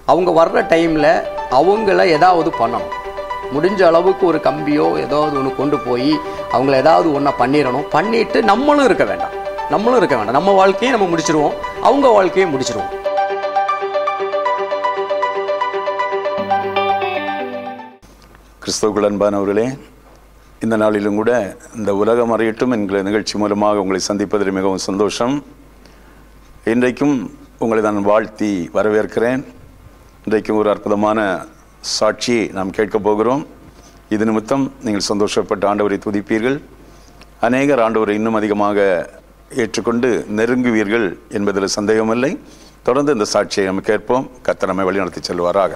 அவங்க வர்ற டைமில் அவங்கள ஏதாவது பண்ணணும் முடிஞ்ச அளவுக்கு ஒரு கம்பியோ ஏதாவது ஒன்று கொண்டு போய் அவங்கள ஏதாவது ஒன்றை பண்ணிடணும் பண்ணிட்டு நம்மளும் இருக்க வேண்டாம் நம்மளும் இருக்க வேண்டாம் நம்ம வாழ்க்கையை நம்ம முடிச்சிருவோம் அவங்க வாழ்க்கையை முடிச்சிருவோம் கிறிஸ்தவுக்குள் அன்பானவர்களே இந்த நாளிலும் கூட இந்த உலகம் அறியட்டும் என்கிற நிகழ்ச்சி மூலமாக உங்களை சந்திப்பதில் மிகவும் சந்தோஷம் இன்றைக்கும் உங்களை நான் வாழ்த்தி வரவேற்கிறேன் இன்றைக்கும் ஒரு அற்புதமான சாட்சியை நாம் கேட்கப் போகிறோம் இது நிமித்தம் நீங்கள் சந்தோஷப்பட்ட ஆண்டவரை துதிப்பீர்கள் அநேகர் ஆண்டவரை இன்னும் அதிகமாக ஏற்றுக்கொண்டு நெருங்குவீர்கள் என்பதில் சந்தேகமில்லை தொடர்ந்து இந்த சாட்சியை நம்ம கேட்போம் கர்த்தர் நம்மை வழிநடத்தி செல்வாராக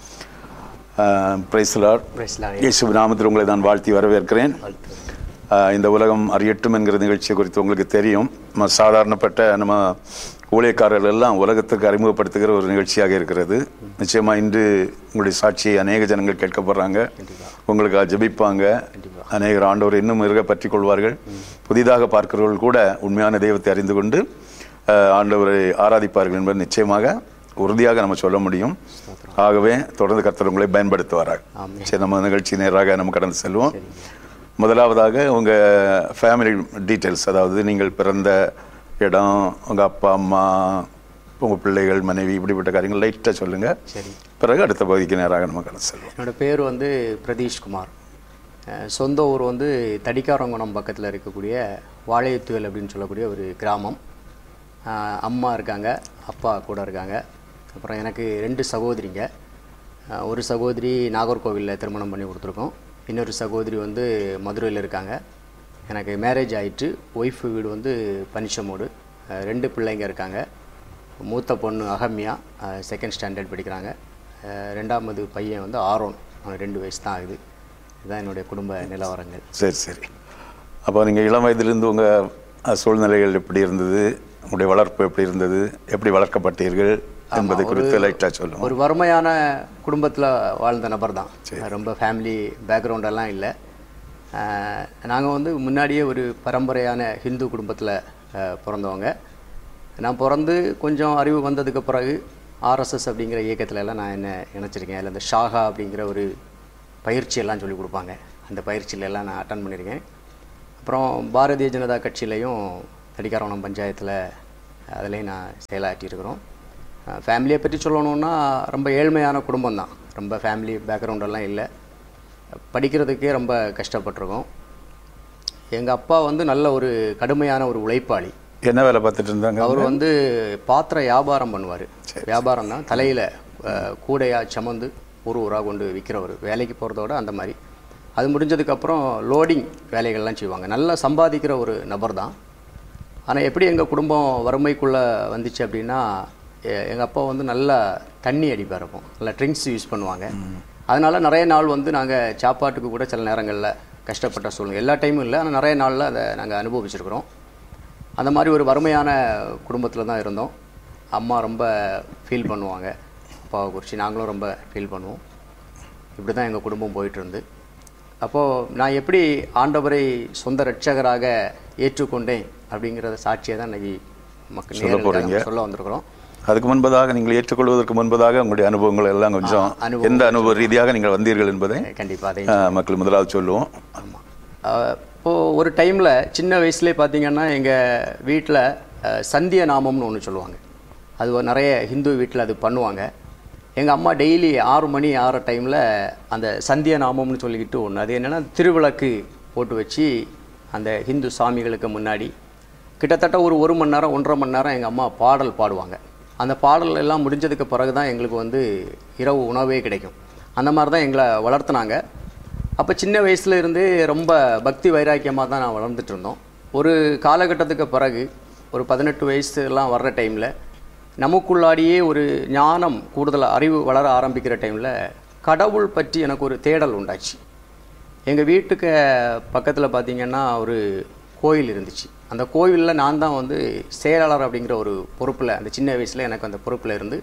praise lord Praise the Lord. இயேசு நாமத்தில் உங்களை நான் வாழ்த்தி வரவேற்கிறேன் ஆஹ் இந்த உலகம் அறியட்டும் என்கிற நிகழ்ச்சியை குறித்து உங்களுக்கு தெரியும் நம்ம சாதாரணப்பட்ட நம்ம ஊழியக்காரர்கள் எல்லாம் உலகத்துக்கு அறிமுகப்படுத்துகிற ஒரு நிகழ்ச்சியாக இருக்கிறது நிச்சயமா இன்று உங்களுடைய சாட்சியை அநேக ஜனங்கள் கேட்கப்படுறாங்க உங்களுக்கு ஜெபிப்பாங்க அநேகர் ஆண்டவர் இன்னும் இருக பற்றி கொள்வார்கள் புதிதாக பார்க்கிறவர்கள் கூட உண்மையான தெய்வத்தை அறிந்து கொண்டு ஆஹ் ஆண்டவரை ஆராதிப்பார்கள் என்பது நிச்சயமாக உறுதியாக நம்ம சொல்ல முடியும் ஆகவே தொடர்ந்து கர்த்தர் உங்களை பயன்படுத்துவாராக ஆமென். சரி நம்ம நிகழ்ச்சி நேராக நம்ம கடந்து செல்வோம் முதலாவதாக உங்க ஃபேமிலி டீட்டெயில்ஸ் அதாவது நீங்கள் பிறந்த இடம் உங்க அப்பா அம்மா உங்க பிள்ளைகள் மனைவி இப்படிப்பட்ட காரியங்கள் லைட்டாக சொல்லுங்க சரி பிறகு அடுத்த பகுதிக்கு நேராக நம்ம கடந்து செல்வோம் என்னோட பேர் வந்து பிரதீஷ்குமார் அஹ் சொந்த ஊர் வந்து தடிக்காரங்குணம் பக்கத்தில் இருக்கக்கூடிய வாழையத்துவல் அப்படின்னு சொல்லக்கூடிய ஒரு கிராமம் அஹ் அம்மா இருக்காங்க அப்பா கூட இருக்காங்க அப்புறம் எனக்கு ரெண்டு சகோதரிங்க அஹ் ஒரு சகோதரி நாகர்கோவிலில் திருமணம் பண்ணி கொடுத்துருக்கோம் இன்னொரு சகோதரி வந்து மதுரையில் இருக்காங்க எனக்கு மேரேஜ் ஆயிட்டு ஒய்ஃப் வீடு வந்து பனிச்சமோடு அஹ் ரெண்டு பிள்ளைங்க இருக்காங்க மூத்த பொண்ணு அகம்யா செகண்ட் ஸ்டாண்டர்ட் படிக்கிறாங்க அஹ் ரெண்டாமது பையன் வந்து ஆரோன் அவன் ரெண்டு வயசு தான் ஆகுது இதுதான் என்னுடைய குடும்ப நிலவரங்கள் சரி சரி அப்போ நீங்கள் இளம் வயதிலிருந்து உங்க அஹ், சூழ்நிலைகள் எப்படி இருந்தது உங்களுடைய வளர்ப்பு எப்படி இருந்தது எப்படி வளர்க்கப்பட்டீர்கள் என்பதை குறித்து லைட்டாக சொல்லுவோம் ஒரு வறுமையான குடும்பத்தில் வாழ்ந்த நபர் தான் ரொம்ப ஃபேமிலி பேக்ரவுண்டெல்லாம் இல்லை நாங்கள் வந்து முன்னாடியே ஒரு பரம்பரையான ஹிந்து குடும்பத்தில் பிறந்தவங்க நான் பிறந்து கொஞ்சம் அறிவு வந்ததுக்கு பிறகு ஆர்எஸ்எஸ் அப்படிங்கிற இயக்கத்துல எல்லாம் நான் என்ன இணைச்சிருக்கேன் அதில் இந்த ஷாகா அப்படிங்கிற ஒரு பயிற்சி எல்லாம் சொல்லி கொடுப்பாங்க அந்த பயிற்சியில எல்லாம் நான் அட்டன் பண்ணியிருக்கேன் அப்புறம் பாரதிய ஜனதா கட்சியிலையும் தடிக்காரவனம் பஞ்சாயத்தில் அதுலேயும் நான் செயலாற்றியிருக்கிறோம் ஃபேமிலியை பற்றி சொல்லணுன்னா ரொம்ப ஏழ்மையான குடும்பம் தான் ரொம்ப ஃபேமிலி பேக்ரவுண்டெல்லாம் இல்லை படிக்கிறதுக்கே ரொம்ப கஷ்டப்பட்டிருக்கோம் எங்கள் அப்பா வந்து நல்ல ஒரு கடுமையான ஒரு உழைப்பாளி என்ன வேலை பார்த்துட்டு இருந்தாங்க அவர் வந்து பாத்திர வியாபாரம் பண்ணுவார் வியாபாரம் தான் தலையில் கூடையாக சுமந்து ஊர் ஊராக கொண்டு விற்கிறவர் வேலைக்கு போகிறதோட அந்த மாதிரி அது முடிஞ்சதுக்கப்புறம் லோடிங் வேலைகள்லாம் செய்வாங்க நல்லா சம்பாதிக்கிற ஒரு நபர் தான் ஆனால் எப்படி எங்கள் குடும்பம் வறுமைக்குள்ளே வந்துச்சு அப்படின்னா எங்கள் அப்பா வந்து நல்லா தண்ணி அடிப்பார் இருக்கும் நல்லா ட்ரிங்க்ஸ் யூஸ் பண்ணுவாங்க அதனால நிறைய நாள் வந்து நாங்கள் சாப்பாட்டுக்கு கூட சில நேரங்களில் கஷ்டப்பட்ட சூழ்நிலை எல்லா டைமும் இல்லை ஆனால் நிறைய நாளில் அதை நாங்கள் அனுபவிச்சிருக்கிறோம் அந்த மாதிரி ஒரு வறுமையான குடும்பத்தில் தான் இருந்தோம் அம்மா ரொம்ப ஃபீல் பண்ணுவாங்க அப்பாவை குறித்து நாங்களும் ரொம்ப ஃபீல் பண்ணுவோம் இப்படி தான் எங்கள் குடும்பம் போயிட்டு இருந்து அப்போது நான் எப்படி ஆண்டவரை சொந்த ரட்சகராக ஏற்றுக்கொண்டேன் அப்படிங்கிறத சாட்சியை தான் இன்னைக்கு மக்கள் சொல்ல நேயர்களுக்காக போறீங்க. நம்ம சொல்ல வந்திருக்கிறோம் அதுக்கு முன்பதாக நீங்கள் ஏற்றுக்கொள்வதற்கு முன்பதாக உங்களுடைய அனுபவங்கள் எல்லாம் கொஞ்சம் அனுபவம் எந்த அனுபவ ரீதியாக நீங்கள் வந்தீர்கள் என்பதை கண்டிப்பாக அதை அஹ், மக்கள் முதலாவது சொல்லுவோம் ஆமாம் இப்போது ஒரு டைமில் சின்ன வயசுலேயே பார்த்தீங்கன்னா எங்கள் வீட்டில் சந்திய நாமம்னு ஒன்று சொல்லுவாங்க அது ஒரு நிறைய ஹிந்து வீட்டில் அது பண்ணுவாங்க எங்கள் அம்மா டெய்லி ஆறு மணி ஆறு டைமில் அந்த சந்திய நாமம்னு சொல்லிக்கிட்டு ஒன்று அது என்னென்னா திருவிளக்கு போட்டு வச்சு அந்த ஹிந்து சாமிகளுக்கு முன்னாடி கிட்டத்தட்ட ஒரு ஒரு மணி நேரம் ஒன்றரை மணி நேரம் எங்கள் அம்மா பாடல் பாடுவாங்க அந்த பாடல் எல்லாம் முடிஞ்சதுக்கு பிறகு தான் எங்களுக்கு வந்து இரவு உணவே கிடைக்கும் அந்த மாதிரி தான் எங்களை வளர்த்துனாங்க அப்போ சின்ன வயசுல இருந்தே ரொம்ப பக்தி வைராக்கியமாக தான் நான் வளர்ந்துட்டு இருந்தோம் ஒரு காலகட்டத்துக்கு பிறகு ஒரு பதினெட்டு வயசு எல்லாம் வர்ற டைமில் நமக்குள்ளாடியே ஒரு ஞானம் கூடுதல் அறிவு வளர ஆரம்பிக்கிற டைமில் கடவுள் பற்றி எனக்கு ஒரு தேடல் உண்டாச்சு எங்கள் வீட்டுக்கு பக்கத்தில் பார்த்தீங்கன்னா ஒரு கோயில் இருந்துச்சு அந்த கோயிலில் நான் தான் வந்து செயலாளர் அப்படிங்கிற ஒரு பொறுப்பில் அந்த சின்ன வயசில் எனக்கு அந்த பொறுப்பில் இருந்து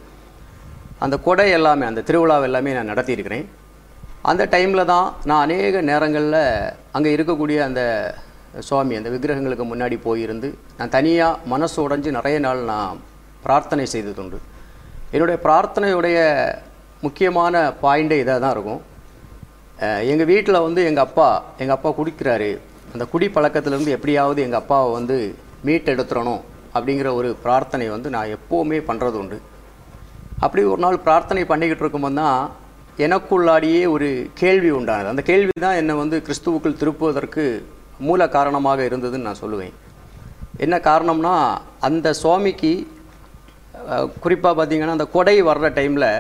அந்த கொடை எல்லாமே அந்த திருவிழாவை எல்லாமே நான் நடத்தியிருக்கிறேன் அந்த டைமில் தான் நான் அநேக நேரங்களில் அங்கே இருக்கக்கூடிய அந்த சுவாமி அந்த விக்கிரகங்களுக்கு முன்னாடி போயிருந்து நான் தனியாக மனசு உடைஞ்சு நிறைய நாள் நான் பிரார்த்தனை செய்ததுண்டு என்னுடைய பிரார்த்தனையுடைய முக்கியமான பாயிண்டே இதாக தான் இருக்கும் எங்கள் வீட்டில் வந்து எங்கள் அப்பா எங்கள் அப்பா குடிக்கிறாரு அந்த குடி பழக்கத்திலேருந்து எப்படியாவது எங்கள் அப்பாவை வந்து மீட் எடுத்துடணும் அப்படிங்கிற ஒரு பிரார்த்தனை வந்து நான் எப்போவுமே பண்ணுறது உண்டு அப்படி ஒரு நாள் பிரார்த்தனை பண்ணிக்கிட்டு இருக்கும்போது தான் எனக்குள்ளாடியே ஒரு கேள்வி உண்டானது அந்த கேள்வி தான் என்னை வந்து கிறிஸ்துவுக்குள் திருப்புவதற்கு மூல காரணமாக இருந்ததுன்னு நான் சொல்லுவேன் என்ன காரணம்னா அந்த சுவாமிக்கு குறிப்பாக பார்த்தீங்கன்னா அந்த கொடை வர்ற டைமில்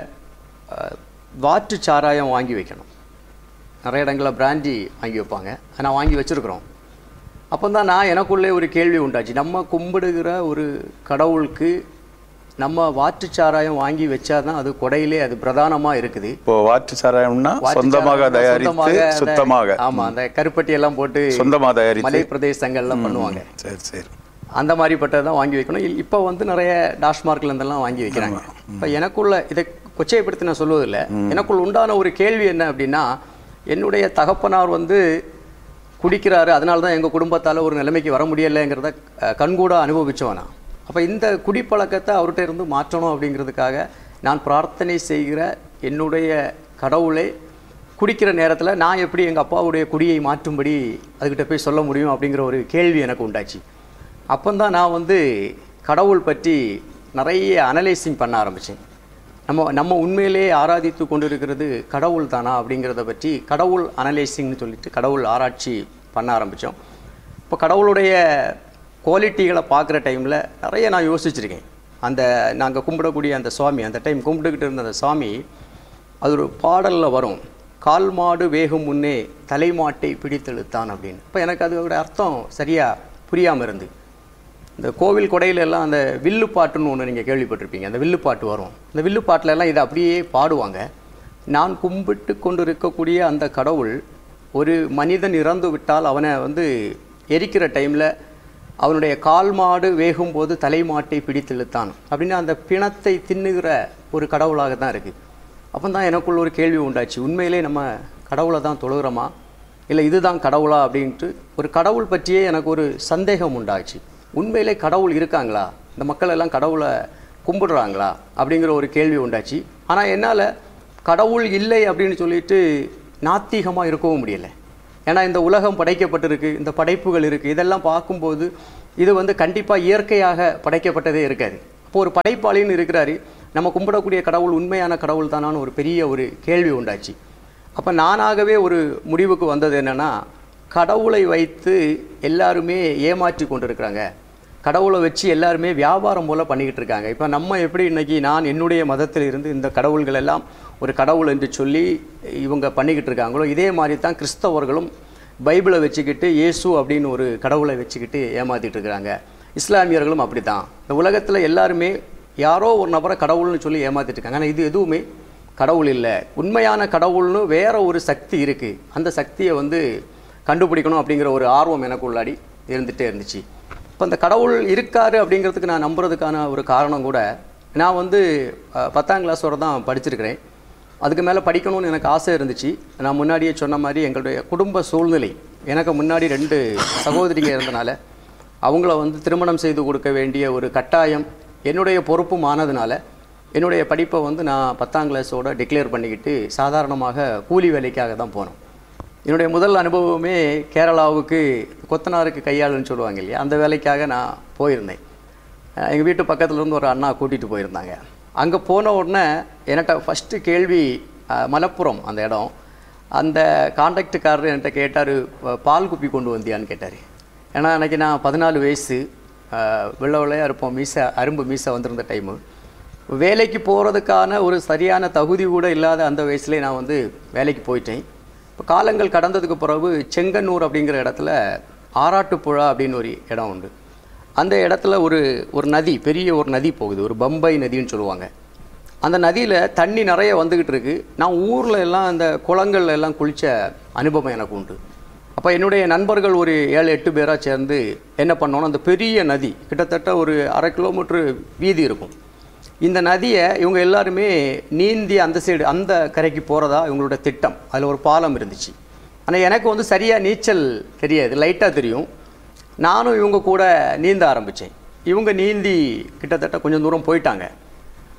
வாற்று சாராயம் வாங்கி வைக்கணும் நிறைய இடங்களில் பிராண்டி வாங்கி வைப்பாங்க நான் வாங்கி வச்சுருக்குறோம் அப்போ தான் நான் எனக்குள்ளே ஒரு கேள்வி உண்டாச்சு நம்ம கும்பிடுகிற ஒரு கடவுளுக்கு நம்ம வாற்று சாராயம் வாங்கி வச்சா தான் அது கொடையிலே அது பிரதானமாக இருக்குது இப்போ வாற்று சாராயம்னா வாற்று சொந்தமாக சாராயம் தயாரித்து சொந்தமாக அந்த- சுத்தமாக ஆமா அந்த கருப்பட்டி எல்லாம் போட்டு சொந்தமாக தயாரித்து மலை பிரதேசங்கள்ல பண்ணுவாங்க சரி சரி அந்த மாதிரிப்பட்டதை தான் வாங்கி வைக்கணும் இல்- இப்போ வந்து நிறைய டாஸ்மார்க்ல இருந்தெல்லாம் வாங்கி வைக்கிறாங்க இப்போ எனக்குள்ள இதை கொச்சைப்படுத்தி நான் சொல்வதில்லை எனக்குள் உண்டான ஒரு கேள்வி என்ன அப்படின்னா என்னுடைய தகப்பனார் வந்து குடிக்கிறாரு அதனால தான் எங்கள் குடும்பத்தால் ஒரு நிலைமைக்கு வர முடியலைங்கிறத அஹ், கண்கூட அனுபவிச்சவனா அப்போ இந்த குடிப்பழக்கத்தை அவர்கிட்ட இருந்து மாற்றணும் அப்படிங்கிறதுக்காக நான் பிரார்த்தனை செய்கிற என்னுடைய கடவுளை குடிக்கிற நேரத்தில் நான் எப்படி எங்கள் அப்பாவுடைய குடியை மாற்றும்படி அதுக்கிட்ட போய் சொல்ல முடியும் அப்படிங்கிற ஒரு கேள்வி எனக்கு உண்டாச்சு அப்போந்தான் நான் வந்து கடவுள் பற்றி நிறைய அனலைசிங் பண்ண ஆரம்பித்தேன் நம்ம நம்ம உண்மையிலேயே ஆராதித்து கொண்டிருக்கிறது கடவுள் தானா அப்படிங்கிறத பற்றி கடவுள் அனலைசிங்னு சொல்லிட்டு கடவுள் ஆராய்ச்சி பண்ண ஆரம்பித்தோம் இப்போ கடவுளுடைய குவாலிட்டிகளை பார்க்குற டைமில் நிறைய நான் யோசிச்சிருக்கேன் அந்த நாங்கள் கும்பிடக்கூடிய அந்த சுவாமி அந்த டைம் கும்பிட்டுக்கிட்டு இருந்த அந்த சுவாமி அது ஒரு பாடலில் வரும் கால் மாடு வேகும் முன்னே தலைமாட்டை பிடித்தெழுத்தான் அப்படின்னு இப்போ எனக்கு அதோட அர்த்தம் சரியாக புரியாமல் இருந்து இந்த கோவில் கொடையில எல்லாம் அந்த வில்லு பாட்டுன்னு ஒன்று நீங்கள் கேள்விப்பட்டிருப்பீங்க அந்த வில்லு பாட்டு வரும் அந்த வில்லு பாட்டுல எல்லாம் இதை அப்படியே பாடுவாங்க நான் கும்பிட்டு கொண்டு இருக்கக்கூடிய அந்த கடவுள் ஒரு மனிதன் இறந்து விட்டால் அவனை வந்து எரிக்கிற டைமில் அவனுடைய கால் மாடு வேகும் போது தலைமாட்டை பிடித்து இழுத்தான் அப்படின்னு அந்த பிணத்தை தின்னுகிற ஒரு கடவுளாக தான் இருக்குது அப்போ தான் எனக்குள்ள ஒரு கேள்வி உண்டாச்சு உண்மையிலே நம்ம கடவுளை தான் தொழுகிறோமா இல்லை இதுதான் கடவுளா அப்படின்ட்டு ஒரு கடவுள் பற்றியே எனக்கு ஒரு சந்தேகம் உண்டாச்சு உண்மையிலே கடவுள் இருக்காங்களா இந்த மக்கள் எல்லாம் கடவுளை கும்பிடுறாங்களா அப்படிங்கிற ஒரு கேள்வி உண்டாச்சு ஆனால் என்னால் கடவுள் இல்லை அப்படின்னு சொல்லிட்டு நாத்திகமாக இருக்கவும் முடியலை ஏன்னா இந்த உலகம் படைக்கப்பட்டிருக்கு இந்த படைப்புகள் இருக்குது இதெல்லாம் பார்க்கும்போது இது வந்து கண்டிப்பாக இயற்கையாக படைக்கப்பட்டதே இருக்காது அப்போ ஒரு படைப்பாளின்னு இருக்கிறாரு நம்ம கும்பிடக்கூடிய கடவுள் உண்மையான கடவுள் தானான்னு ஒரு பெரிய ஒரு கேள்வி உண்டாச்சு அப்போ நானாகவே ஒரு முடிவுக்கு வந்தது என்னன்னா கடவுளை வைத்து எல்லாருமே ஏமாற்றி கொண்டிருக்கிறாங்க கடவுளை வச்சு எல்லாருமே வியாபாரம் போல பண்ணிக்கிட்டு இருக்காங்க இப்போ நம்ம எப்படி இன்னைக்கு நான் என்னுடைய மதத்தில் இருந்து இந்த கடவுள்கள் எல்லாம் ஒரு கடவுள் என்று சொல்லி இவங்க பண்ணிக்கிட்டு இருக்காங்களோ இதே மாதிரி தான் கிறிஸ்தவர்களும் பைபிளை வச்சுக்கிட்டு இயேசு அப்படின்னு ஒரு கடவுளை வச்சுக்கிட்டு ஏமாத்திட்டு இருக்கிறாங்க இஸ்லாமியர்களும் அப்படி தான் இந்த உலகத்தில் எல்லாருமே யாரோ ஒரு நபரை கடவுள்னு சொல்லி ஏமாத்திட்டு இருக்காங்க ஆனால் இது எதுவுமே கடவுள் இல்லை உண்மையான கடவுள்னு வேற ஒரு சக்தி இருக்குது அந்த சக்தியை வந்து கண்டுபிடிக்கணும் அப்படிங்கிற ஒரு ஆர்வம் எனக்கு உள்ளாடி இருந்துகிட்டே இருந்துச்சு இப்போ அந்த கடவுள் இருக்காரு அப்படிங்கிறதுக்கு நான் நம்புறதுக்கான ஒரு காரணம் கூட நான் வந்து அஹ், பத்தாம் கிளாஸ் வரை தான் படிச்சிருக்கிறேன் அதுக்கு மேலே படிக்கணும்னு எனக்கு ஆசை இருந்துச்சு நான் முன்னாடியே சொன்ன மாதிரி எங்களுடைய குடும்ப சூழ்நிலை எனக்கு முன்னாடி ரெண்டு சகோதரிங்க இருந்தனால அவங்கள வந்து திருமணம் செய்து கொடுக்க வேண்டிய ஒரு கட்டாயம் என்னுடைய பொறுப்பும் ஆனதுனால என்னுடைய படிப்பை வந்து நான் பத்தாம் கிளாஸோட டிக்ளேர் பண்ணிக்கிட்டு சாதாரணமாக கூலி வேலைக்காக தான் போனோம் என்னுடைய முதல் அனுபவமே கேரளாவுக்கு கொத்தனாருக்கு கையாளுன்னு சொல்லுவாங்க இல்லையா அந்த வேலைக்காக நான் போயிருந்தேன் எங்கள் வீட்டு பக்கத்துல இருந்து ஒரு அண்ணா கூட்டிகிட்டு போயிருந்தாங்க அங்கே போன உடனே என்கிட்ட ஃபஸ்ட்டு கேள்வி அஹ், மலப்புரம் அந்த இடம் அந்த கான்ட்ராக்டுக்காரர் என்கிட்ட கேட்டார் பால் குப்பி கொண்டு வந்தியான்னு கேட்டார் ஏன்னா அன்றைக்கி நான் பதினாலு வயசு அஹ், வெள்ளை வெள்ளையாக இருப்போம் மீசை அரும்பு மீசை வந்திருந்த டைமு வேலைக்கு போகிறதுக்கான ஒரு சரியான தகுதி கூட இல்லாத அந்த வயசுலேயே நான் வந்து வேலைக்கு போயிட்டேன் இப்போ காலங்கள் கடந்ததுக்கு பிறகு செங்கன்னூர் அப்படிங்கிற இடத்துல ஆராட்டுப்புழா அப்படின்னு ஒரு இடம் உண்டு அந்த இடத்துல ஒரு ஒரு நதி பெரிய ஒரு நதி போகுது ஒரு பம்பை நதின்னு சொல்லுவாங்க அந்த நதியில் தண்ணி நிறைய வந்துக்கிட்டு இருக்கு நான் ஊரில் எல்லாம் அந்த குளங்கள்ல எல்லாம் குளித்த அனுபவம் எனக்கு உண்டு அப்போ என்னுடைய நண்பர்கள் ஒரு ஏழு எட்டு பேராக சேர்ந்து என்ன பண்ணோன்னா அந்த பெரிய நதி கிட்டத்தட்ட ஒரு அரை கிலோமீட்டர் வீதி இருக்கும் இந்த நதியை இவங்க எல்லாருமே நீந்தி அந்த சைடு அந்த கரைக்கு போகிறதா இவங்களோட திட்டம் அதில் ஒரு பாலம் இருந்துச்சு ஆனால் எனக்கு வந்து சரியாக நீச்சல் தெரியாது லைட்டாக தெரியும் நானும் இவங்க கூட நீந்த ஆரம்பித்தேன் இவங்க நீந்தி கிட்டத்தட்ட கொஞ்சம் தூரம் போயிட்டாங்க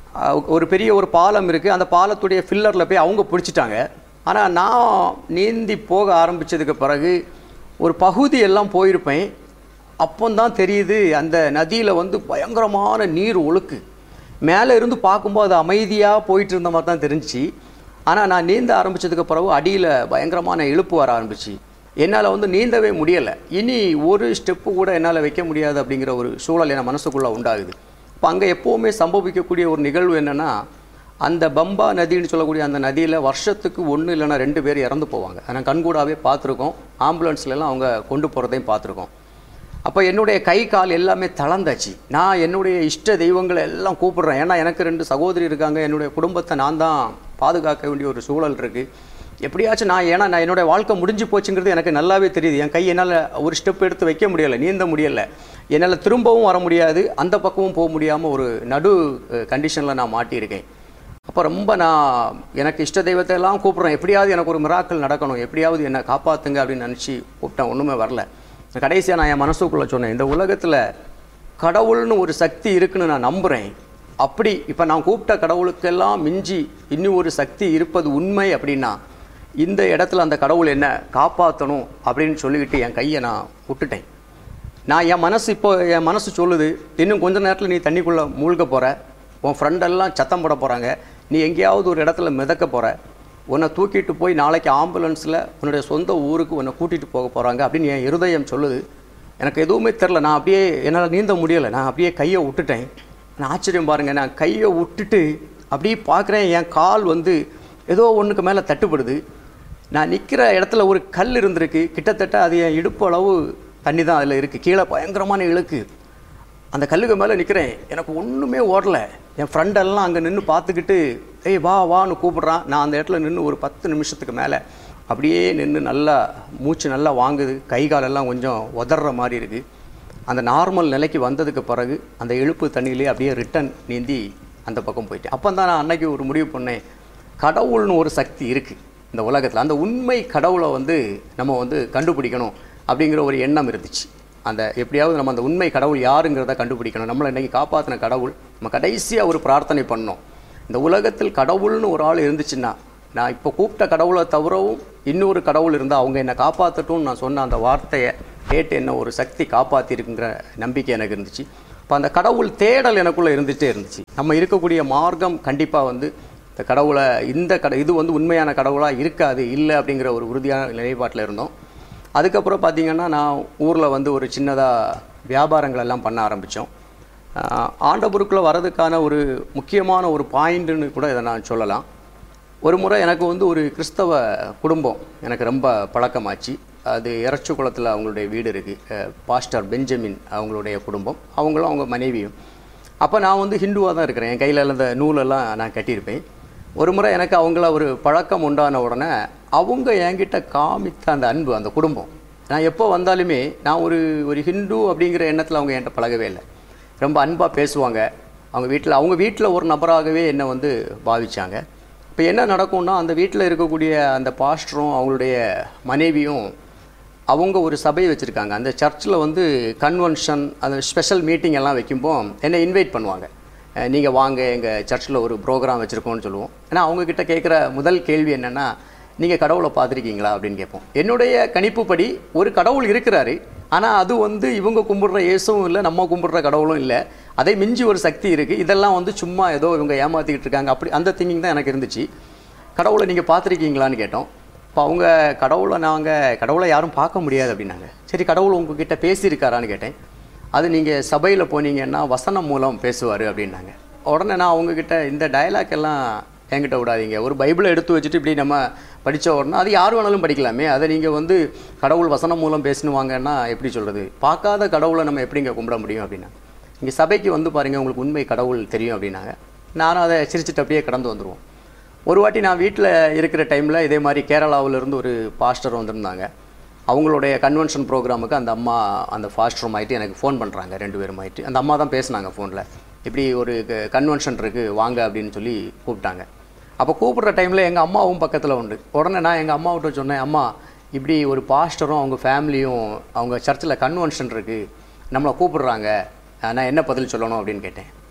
அஹ், ஒரு பெரிய ஒரு பாலம் இருக்குது அந்த பாலத்துடைய ஃபில்லரில் போய் அவங்க பிடிச்சிட்டாங்க ஆனால் நான் நீந்தி போக ஆரம்பித்ததுக்கு பிறகு ஒரு பகுதி எல்லாம் போயிருப்பேன் அப்போந்தான் தெரியுது அந்த நதியில் வந்து பயங்கரமான நீர் ஒழுக்கு மேலே இருந்து பார்க்கும்போது அது அமைதியாக போயிட்டு இருந்த மாதிரி தான் தெரிஞ்சுச்சு ஆனால் நான் நீந்த ஆரம்பித்ததுக்கு பிறகு அடியில் பயங்கரமான இழுப்பு வர ஆரம்பிச்சு என்னால் வந்து நீந்தவே முடியலை இனி ஒரு ஸ்டெப்பு கூட என்னால் வைக்க முடியாது அப்படிங்கிற ஒரு சூழல் என் மனசுக்குள்ளே உண்டாகுது இப்போ அங்கே எப்போவுமே சம்பவிக்கக்கூடிய ஒரு நிகழ்வு என்னென்னா அந்த பம்பா நதின்னு சொல்லக்கூடிய அந்த நதியில் வருஷத்துக்கு ஒன்று இல்லைன்னா ரெண்டு பேர் இறந்து போவாங்க நான் கண்கூடாவே பார்த்துருக்கோம் ஆம்புலன்ஸ்லலாம் அவங்க கொண்டு போகிறதையும் பார்த்துருக்கோம் அப்போ என்னுடைய கை கால் எல்லாமே தளர்ந்தாச்சு நான் என்னுடைய இஷ்ட தெய்வங்களை எல்லாம் கூப்பிடுறேன் ஏன்னா எனக்கு ரெண்டு சகோதரி இருக்காங்க என்னுடைய குடும்பத்தை நான் தான் பாதுகாக்க வேண்டிய ஒரு சூழல் இருக்குது எப்படியாச்சும் நான் ஏன்னா நான் என்னோட வாழ்க்கை முடிஞ்சு போச்சுங்கிறது எனக்கு நல்லாவே தெரியுது என் கை என்னால் ஒரு ஸ்டெப் எடுத்து வைக்க முடியலை நீந்த முடியலை என்னால் திரும்பவும் வர முடியாது அந்த பக்கமும் போக முடியாமல் ஒரு நடு கண்டிஷனில் நான் மாட்டியிருக்கேன் அப்போ ரொம்ப நான் எனக்கு இஷ்ட தெய்வத்தை எல்லாம் கூப்பிட்றேன் எப்படியாவது எனக்கு ஒரு மிராக்கள் நடக்கணும் எப்படியாவது என்னை காப்பாற்றுங்க அப்படின்னு நினச்சி கூப்பிட்டேன் ஒன்றுமே வரல கடைசியாக நான் என் மனசுக்குள்ளே சொன்னேன் இந்த உலகத்தில் கடவுள்னு ஒரு சக்தி இருக்குன்னு நான் நம்புகிறேன் அப்படி இப்போ நான் கூப்பிட்ட கடவுளுக்கெல்லாம் மிஞ்சி இன்னும் ஒரு சக்தி இருப்பது உண்மை அப்படின்னா இந்த இடத்துல அந்த கடவுள் என்ன காப்பாற்றணும் அப்படின்னு சொல்லிக்கிட்டு என் கையை நான் விட்டுட்டேன் நான் என் மனசு இப்போ என் மனசு சொல்லுது இன்னும் கொஞ்ச நேரத்தில் நீ தண்ணிக்குள்ளே மூழ்க போகிற உன் ஃப்ரெண்டெல்லாம் சத்தம் போட போகிறாங்க நீ எங்கேயாவது ஒரு இடத்துல மிதக்க போகிற உன்னை தூக்கிட்டு போய் நாளைக்கு ஆம்புலன்ஸில் உன்னுடைய சொந்த ஊருக்கு உன்னை கூட்டிகிட்டு போக போகிறாங்க அப்படின்னு என் இருதயம் சொல்லுது எனக்கு எதுவுமே தெரில நான் அப்படியே என்னால் நீந்த முடியலை நான் அப்படியே கையை விட்டுட்டேன் நான் ஆச்சரியம் பாருங்கள் நான் கையை விட்டுட்டு அப்படியே பார்க்குறேன் என் கால் வந்து ஏதோ ஒன்றுக்கு மேலே தட்டுப்படுது நான் நிற்கிற இடத்துல ஒரு கல் இருந்திருக்கு கிட்டத்தட்ட அது என் இடுப்பு அளவு தண்ணி தான் அதில் இருக்குது கீழே பயங்கரமான இழுக்கு அந்த கல்லுக்கு மேலே நிற்கிறேன் எனக்கு ஒன்றுமே ஓடல என் ஃப்ரெண்டெல்லாம் அங்கே நின்று பார்த்துக்கிட்டு ஏய் வா வான்னு கூப்பிட்றான் நான் அந்த இடத்துல நின்று ஒரு பத்து நிமிஷத்துக்கு மேலே அப்படியே நின்று நல்லா மூச்சு நல்லா வாங்குது கை காலெல்லாம் கொஞ்சம் உதற மாதிரி இருக்குது அந்த நார்மல் நிலைக்கு வந்ததுக்கு பிறகு அந்த இழுப்பு தண்ணியிலே அப்படியே ரிட்டன் நீந்தி அந்த பக்கம் போயிட்டேன் அப்போ தான் நான் அன்னைக்கு ஒரு முடிவு பண்ணேன் கடவுள்னு ஒரு சக்தி இருக்குது இந்த உலகத்தில் அந்த உண்மை கடவுளை வந்து நம்ம வந்து கண்டுபிடிக்கணும் அப்படிங்கிற ஒரு எண்ணம் இருந்துச்சு அந்த எப்படியாவது நம்ம அந்த உண்மை கடவுள் யாருங்கிறத கண்டுபிடிக்கணும் நம்மளை இன்னைக்கு காப்பாற்றின கடவுள் நம்ம கடைசியாக ஒரு பிரார்த்தனை பண்ணோம் இந்த உலகத்தில் கடவுள்னு ஒரு ஆள் இருந்துச்சுன்னா நான் இப்போ கூப்பிட்ட கடவுளை தவிரவும் இன்னொரு கடவுள் இருந்தால் அவங்க என்னை காப்பாற்றட்டும்னு நான் சொன்ன அந்த வார்த்தையை கேட்டு என்ன ஒரு சக்தி காப்பாற்றிருக்குங்கிற நம்பிக்கை எனக்கு இருந்துச்சு இப்போ அந்த கடவுள் தேடல் எனக்குள்ளே இருந்துகிட்டே இருந்துச்சு நம்ம இருக்கக்கூடிய மார்க்கம் கண்டிப்பாக வந்து இந்த கடவுளை இந்த கட இது வந்து உண்மையான கடவுளாக இருக்காது இல்லை அப்படிங்கிற ஒரு உறுதியான நிலைப்பாட்டில் இருந்தோம் அதுக்கப்புறம் பார்த்திங்கன்னா நான் ஊரில் வந்து ஒரு சின்னதாக வியாபாரங்கள் எல்லாம் பண்ண ஆரம்பித்தோம் ஆண்டபுருக்குள்ளே வரதுக்கான ஒரு முக்கியமான ஒரு பாயிண்ட்டுன்னு கூட இதை நான் சொல்லலாம் ஒரு முறை எனக்கு வந்து ஒரு கிறிஸ்தவ குடும்பம் எனக்கு ரொம்ப பழக்கமாச்சு அது இறச்சு குளத்தில் அவங்களுடைய வீடு இருக்குது பாஸ்டர் பெஞ்சமின் அவங்களுடைய குடும்பம் அவங்களும் அவங்க மனைவியும் அப்போ நான் வந்து ஹிந்துவாக தான் இருக்கிறேன் என் கையில் இந்த நூலெல்லாம் நான் கட்டியிருப்பேன் ஒரு முறை எனக்கு அவங்கள ஒரு பழக்கம் உண்டான உடனே அவங்க என்கிட்ட காமித்த அந்த அன்பு அந்த குடும்பம் நான் எப்போ வந்தாலுமே நான் ஒரு ஒரு ஹிந்து அப்படிங்கிற எண்ணத்தில் அவங்க என்கிட்ட பழகவே இல்லை ரொம்ப அன்பாக பேசுவாங்க அவங்க வீட்டில் அவங்க வீட்டில் ஒரு நபராகவே என்னை வந்து பாவிச்சாங்க இப்போ என்ன நடக்கும்னா அந்த வீட்டில் இருக்கக்கூடிய அந்த பாஸ்டரும் அவங்களுடைய மனைவியும் அவங்க ஒரு சபை வச்சுருக்காங்க அந்த சர்ச்சில் வந்து கன்வென்ஷன் அந்த ஸ்பெஷல் மீட்டிங் எல்லாம் வைக்கும்போ என்னை இன்வைட் பண்ணுவாங்க நீங்கள் வாங்க எங்கள் சர்ச்சில் ஒரு ப்ரோக்ராம் வச்சுருக்கோம்னு சொல்லுவோம் ஏன்னா அவங்கக்கிட்ட கேட்குற முதல் கேள்வி என்னென்னா நீங்கள் கடவுளை பார்த்துருக்கீங்களா அப்படின்னு கேட்போம் என்னுடைய கணிப்புப்படி ஒரு கடவுள் இருக்கிறாரு ஆனால் அது வந்து இவங்க கும்பிடுற இயேசுவும் இல்லை நம்ம கும்பிடுற கடவுளும் இல்லை அதை மிஞ்சி ஒரு சக்தி இருக்குது இதெல்லாம் வந்து சும்மா ஏதோ இவங்க ஏமாற்றிக்கிட்டு இருக்காங்க அப்படி அந்த திங்கிங் தான் எனக்கு இருந்துச்சு கடவுளை நீங்கள் பார்த்துருக்கீங்களான்னு கேட்டோம் இப்போ அவங்க கடவுளை நாங்கள் கடவுளை யாரும் பார்க்க முடியாது அப்படின்னாங்க சரி கடவுள் உங்ககிட்ட பேசியிருக்காரான்னு கேட்டேன் அது நீங்கள் சபையில் போனீங்கன்னா வசனம் மூலம் பேசுவார் அப்படின்னாங்க உடனே நான் அவங்கக்கிட்ட இந்த டயலாக் எல்லாம் என்கிட்ட விடாதீங்க ஒரு பைபிளை எடுத்து வச்சுட்டு இப்படி நம்ம படித்த உடனே அது யார் வேணாலும் படிக்கலாமே அதை நீங்கள் வந்து கடவுள் வசனம் மூலம் பேசணுவாங்கன்னா எப்படி சொல்கிறது பார்க்காத கடவுளை நம்ம எப்படிங்க கும்பிட முடியும் அப்படின்னா இங்கே சபைக்கு வந்து பாருங்கள் உங்களுக்கு உண்மை கடவுள் தெரியும் அப்படின்னாங்க நானும் அதை சிரிச்சிட்டு அப்படியே கடந்து வந்துடுவோம் ஒரு வாட்டி நான் வீட்டில் இருக்கிற டைமில் இதே மாதிரி கேரளாவிலேருந்து ஒரு பாஸ்டர் வந்திருந்தாங்க அவங்களுடைய கன்வென்ஷன் ப்ரோக்ராமுக்கு அந்த அம்மா அந்த ஃபாஸ்டரும் ஆகிட்டு எனக்கு ஃபோன் பண்ணுறாங்க ரெண்டு பேரும் ஆகிட்டு அந்த அம்மா தான் பேசுனாங்க ஃபோனில் இப்படி ஒரு கன்வென்ஷன் இருக்குது வாங்க அப்படின்னு சொல்லி கூப்பிட்டாங்க அப்போ கூப்பிட்ற டைமில் எங்கள் அம்மாவும் பக்கத்தில் உண்டு உடனே நான் எங்கள் அம்மாவிட்ட சொன்னேன் அம்மா இப்படி ஒரு பாஸ்டரும் அவங்க ஃபேமிலியும் அவங்க சர்ச்சில் கன்வென்ஷன் இருக்குது நம்மளை கூப்பிடுறாங்க நான் என்ன பதில் சொல்லணும் அப்படின்னு கேட்டேன்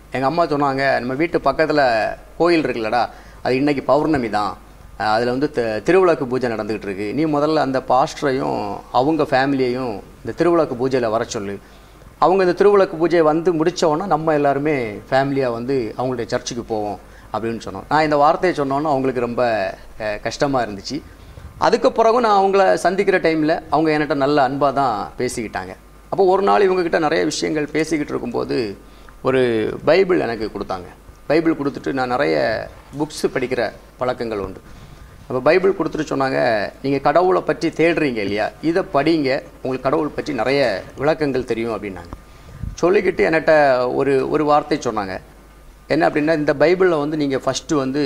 எங்கள் அம்மா சொன்னாங்க நம்ம வீட்டு பக்கத்தில் கோயில் இருக்குல்லடா அது இன்னைக்கு பௌர்ணமி தான் அதில் வந்து தி- திருவிளக்கு பூஜை நடந்துக்கிட்டு இருக்கு நீ முதல்ல அந்த பாஸ்டரையும் அவங்க ஃபேமிலியையும் இந்த திருவிளக்கு பூஜையில் வர சொல்லு அவங்க இந்த திருவிளக்கு பூஜையை வந்து முடிச்ச உடனே நம்ம எல்லாருமே ஃபேமிலியாக வந்து அவங்களுடைய சர்ச்சுக்கு போவோம் அப்படின்னு சொன்னோம் நான் இந்த வார்த்தையை சொன்னோன்னே அவங்களுக்கு ரொம்ப கஷ்டமாக இருந்துச்சு அதுக்கு பிறகும் நான் அவங்கள சந்திக்கிற டைமில் அவங்க என்கிட்ட நல்ல அன்பாக தான் பேசிக்கிட்டாங்க அப்போ ஒரு நாள் இவங்ககிட்ட நிறைய விஷயங்கள் பேசிக்கிட்டு இருக்கும்போது ஒரு பைபிள் எனக்கு கொடுத்தாங்க பைபிள் கொடுத்துட்டு நான் நிறைய புக்ஸ் படிக்கிற பழக்கங்கள் உண்டு அப்போ பைபிள் கொடுத்துட்டு சொன்னாங்க நீங்கள் கடவுளை பற்றி தேடுறீங்க இல்லையா இதை படிங்க உங்களுக்கு கடவுள் பற்றி நிறைய விளக்கங்கள் தெரியும் அப்படின்னாங்க சொல்லிக்கிட்டு என்கிட்ட ஒரு ஒரு வார்த்தை சொன்னாங்க என்ன அப்படின்னா இந்த பைபிளில் வந்து நீங்கள் ஃபஸ்ட்டு வந்து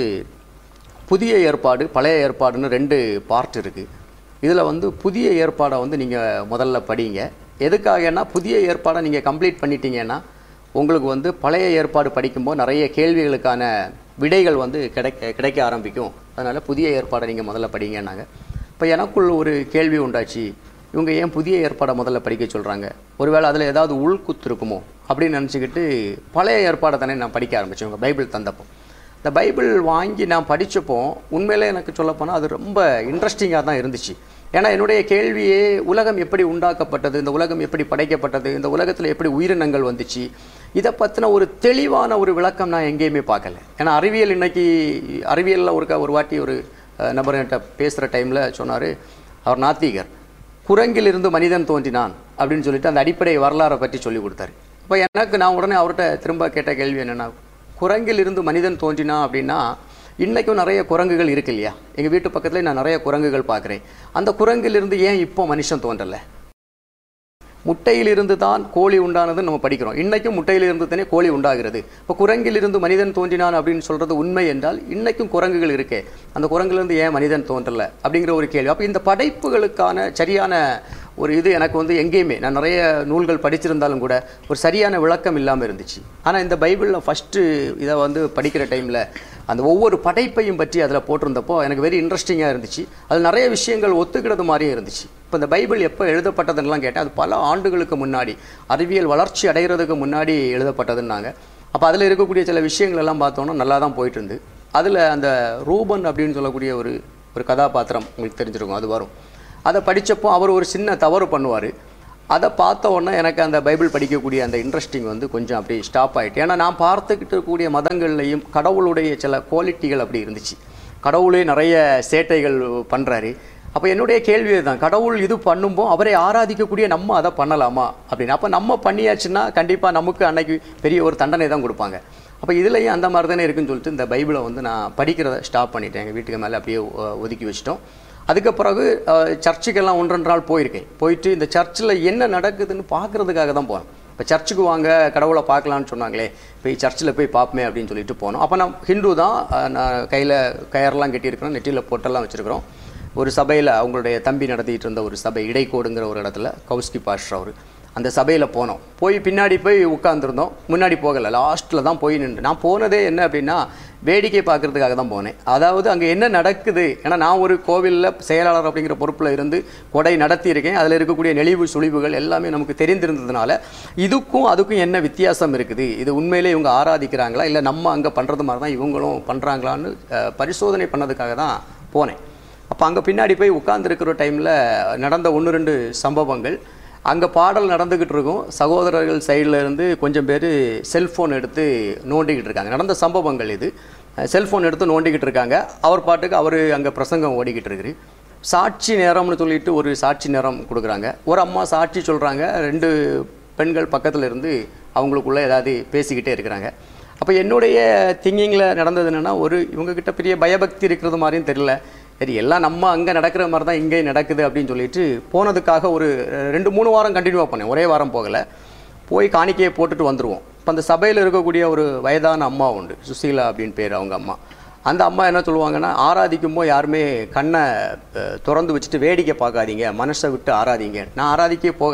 புதிய ஏற்பாடு பழைய ஏற்பாடுன்னு ரெண்டு பார்ட் இருக்குது இதில் வந்து புதிய ஏற்பாடை வந்து நீங்கள் முதல்ல படிங்க எதுக்காகன்னா புதிய ஏற்பாடை நீங்கள் கம்ப்ளீட் பண்ணிட்டீங்கன்னா உங்களுக்கு வந்து பழைய ஏற்பாடு படிக்கும்போது நிறைய கேள்விகளுக்கான விடைகள் வந்து கிடைக்க கிடைக்க ஆரம்பிக்கும் அதனால் புதிய ஏற்பாடை நீங்கள் முதல்ல படிங்கன்னாங்க இப்போ எனக்குள்ள ஒரு கேள்வி உண்டாச்சு இவங்க ஏன் புதிய ஏற்பாடை முதல்ல படிக்க சொல்கிறாங்க ஒருவேளை அதில் ஏதாவது உள்குத்து இருக்குமோ அப்படின்னு நினச்சிக்கிட்டு பழைய ஏற்பாடை தானே நான் படிக்க ஆரம்பித்தேன் இவங்க பைபிள் தந்தப்போ இந்த பைபிள் வாங்கி நான் படித்தப்போ உண்மையிலே எனக்கு சொல்லப்போனால் அது ரொம்ப இன்ட்ரெஸ்டிங்காக தான் இருந்துச்சு ஏன்னா என்னுடைய கேள்வியே உலகம் எப்படி உண்டாக்கப்பட்டது இந்த உலகம் எப்படி படைக்கப்பட்டது இந்த உலகத்தில் எப்படி உயிரினங்கள் வந்துச்சு இதை பற்றின ஒரு தெளிவான ஒரு விளக்கம் நான் எங்கேயுமே பார்க்கல ஏன்னா அறிவியல் இன்னைக்கு அறிவியலில் ஒரு க- ஒரு வாட்டி ஒரு அஹ், நபர் என்கிட்ட பேசுகிற டைமில் சொன்னார் அவர் நாத்திகர் குரங்கிலிருந்து மனிதன் தோன்றினான் அப்படின்னு சொல்லிட்டு அந்த அடிப்படை வரலாறை பற்றி சொல்லி கொடுத்தாரு இப்போ எனக்கு நான் உடனே அவர்கிட்ட திரும்ப கேட்ட கேள்வி என்னென்னா குரங்கிலிருந்து மனிதன் தோன்றினா அப்படின்னா இன்றைக்கும் நிறைய குரங்குகள் இருக்கு இல்லையா எங்கள் வீட்டு பக்கத்துல நான் நிறைய குரங்குகள் பார்க்குறேன் அந்த குரங்கிலிருந்து ஏன் இப்போ மனுஷன் தோன்றலை முட்டையிலிருந்து தான் கோழி உண்டானதுன்னு நம்ம படிக்கிறோம் இன்னைக்கும் முட்டையிலிருந்து தானே கோழி உண்டாகிறது இப்போ குரங்கிலிருந்து மனிதன் தோன்றினான் அப்படின்னு சொல்றது உண்மை என்றால் இன்னைக்கும் குரங்குகள் இருக்கே அந்த குரங்கிலிருந்து ஏன் மனிதன் தோன்றல அப்படிங்கிற ஒரு கேள்வி அப்போ இந்த படைப்புகளுக்கான சரியான ஒரு இது எனக்கு வந்து எங்கேயுமே நான் நிறைய நூல்கள் படிச்சிருந்தாலும் கூட ஒரு சரியான விளக்கம் இல்லாமல் இருந்துச்சு ஆனால் இந்த பைபிளில் ஃபஸ்ட்டு இதை வந்து படிக்கிற டைமில் அந்த ஒவ்வொரு படைப்பையும் பற்றி அதில் போட்டிருந்தப்போ எனக்கு வெரி இன்ட்ரெஸ்டிங்காக இருந்துச்சு அதில் நிறைய விஷயங்கள் ஒத்துக்கிறது மாதிரியே இருந்துச்சு இப்போ இந்த பைபிள் எப்போ எழுதப்பட்டதுன்னெலாம் கேட்டேன் அது பல ஆண்டுகளுக்கு முன்னாடி அறிவியல் வளர்ச்சி அடைகிறதுக்கு முன்னாடி எழுதப்பட்டதுன்னாங்க அப்போ அதில் இருக்கக்கூடிய சில விஷயங்கள் எல்லாம் பார்த்தோன்னா நல்லா தான் போயிட்டு இருந்து அதில் அந்த ரூபன் அப்படின்னு சொல்லக்கூடிய ஒரு ஒரு கதாபாத்திரம் உங்களுக்கு தெரிஞ்சிருக்கும் அது வரும் அதை படிச்சப்போ அவர் ஒரு சின்ன தவறு பண்ணுவார் அதை பார்த்த உடனே எனக்கு அந்த பைபிள் படிக்கக்கூடிய அந்த இன்ட்ரெஸ்டிங் வந்து கொஞ்சம் அப்படி ஸ்டாப் ஆயிட்டு ஏன்னா நான் பார்த்துக்கிட்டு இருக்கக்கூடிய மதங்கள்லையும் கடவுளுடைய சில குவாலிட்டிகள் அப்படி இருந்துச்சு கடவுளே நிறைய சேட்டைகள் பண்ணுறாரு அப்போ என்னுடைய கேள்வி தான் கடவுள் இது பண்ணும்போ அவரை ஆராதிக்கக்கூடிய நம்ம அதை பண்ணலாமா அப்படின்னு அப்போ நம்ம பண்ணியாச்சுன்னா கண்டிப்பாக நமக்கு அன்னைக்கு பெரிய ஒரு தண்டனை தான் கொடுப்பாங்க அப்போ இதுலேயும் அந்த மாதிரி தானே இருக்குன்னு சொல்லிட்டு இந்த பைபிளை வந்து நான் படிக்கிறத ஸ்டாப் பண்ணிட்டேன் எங்கள் வீட்டுக்கு மேலே அப்படியே ஒ- ஒதுக்கி வச்சிட்டோம் அதுக்கு பிறகு அஹ், சர்ச்சுக்கெல்லாம் ஒன்றொரு நாள் போயிருக்கேன் போயிட்டு இந்த சர்ச்சில் என்ன நடக்குதுன்னு பார்க்கறதுக்காக தான் போனேன் இப்போ சர்ச்சுக்கு வாங்க கடவுளை பார்க்கலான்னு சொன்னாங்களே போய் சர்ச்சில் போய் பார்ப்போமே அப்படின்னு சொல்லிட்டு போனோம் அப்போ நான் ஹிந்து தான் அஹ், நான் கையில் கயர்லாம் கட்டியிருக்கிறோம் நெற்றியில் பொட்டெல்லாம் வச்சுருக்கிறோம் ஒரு சபையில் அவங்களுடைய தம்பி நடத்திட்டு இருந்த ஒரு சபை இடைக்கோடுங்கிற ஒரு இடத்துல கௌஸ்கி பாஸ்டர் அவர் அந்த சபையில் போனோம் போய் பின்னாடி போய் உட்காந்துருந்தோம் முன்னாடி போகலை லாஸ்ட்டில் தான் போய் நின்று நான் போனதே என்ன அப்படின்னா வேடிக்கை பார்க்கறதுக்காக தான் போனேன் அதாவது அங்கே என்ன நடக்குது ஏன்னா நான் ஒரு கோவிலில் செயலாளர் அப்படிங்கிற பொறுப்பில் இருந்து கொடை நடத்தியிருக்கேன் அதில் இருக்கக்கூடிய நெளிவு சுழிவுகள் எல்லாமே நமக்கு தெரிந்திருந்ததுனால இதுக்கும் அதுக்கும் என்ன வித்தியாசம் இருக்குது இது உண்மையிலே இவங்க ஆராதிக்கிறாங்களா இல்லை நம்ம அங்கே பண்ணுறது மாதிரி தான் இவங்களும் பண்ணுறாங்களான்னு அஹ், பரிசோதனை பண்ணதுக்காக தான் போனேன் அப்போ அங்கே பின்னாடி போய் உட்கார்ந்துருக்கிற டைமில் நடந்த ஒன்று ரெண்டு சம்பவங்கள் அங்கே பாடல் நடந்துக்கிட்டு இருக்கும் சகோதரர்கள் சைடில் இருந்து கொஞ்சம் பேர் செல்ஃபோன் எடுத்து நோண்டிக்கிட்டு இருக்காங்க நடந்த சம்பவங்கள் இது செல்ஃபோன் எடுத்து நோண்டிக்கிட்டு இருக்காங்க அவர் பாட்டுக்கு அவர் அங்கே பிரசங்கம் ஓடிக்கிட்டு இருக்குது சாட்சி நேரம்னு சொல்லிட்டு ஒரு சாட்சி நேரம் கொடுக்குறாங்க ஒரு அம்மா சாட்சி சொல்கிறாங்க ரெண்டு பெண்கள் பக்கத்தில் இருந்து அவங்களுக்குள்ள ஏதாவது பேசிக்கிட்டே இருக்கிறாங்க அப்போ என்னுடைய திங்கிங்கில் நடந்தது என்னென்னா ஒரு இவங்ககிட்ட பெரிய பயபக்தி இருக்கிறது மாதிரியும் தெரியல சரி எல்லாம் நம்ம அங்கே நடக்கிற மாதிரி தான் இங்கே நடக்குது அப்படின்னு சொல்லிட்டு போனதுக்காக ஒரு ரெண்டு மூணு வாரம் கண்டினியூவாக பண்ணேன் ஒரே வாரம் போகலை போய் காணிக்கையை போட்டுட்டு வந்துடுவோம் இப்போ அந்த சபையில் இருக்கக்கூடிய ஒரு வயதான அம்மா உண்டு சுசீலா அப்படின்னு பேர் அவங்க அம்மா அந்த அம்மா என்ன சொல்லுவாங்கன்னா ஆராதிக்கும்போது யாருமே கண்ணை அஹ், திறந்து வச்சுட்டு வேடிக்கை பார்க்காதீங்க மனசை விட்டு ஆராதிங்க நான் ஆராதிக்கவே போகலை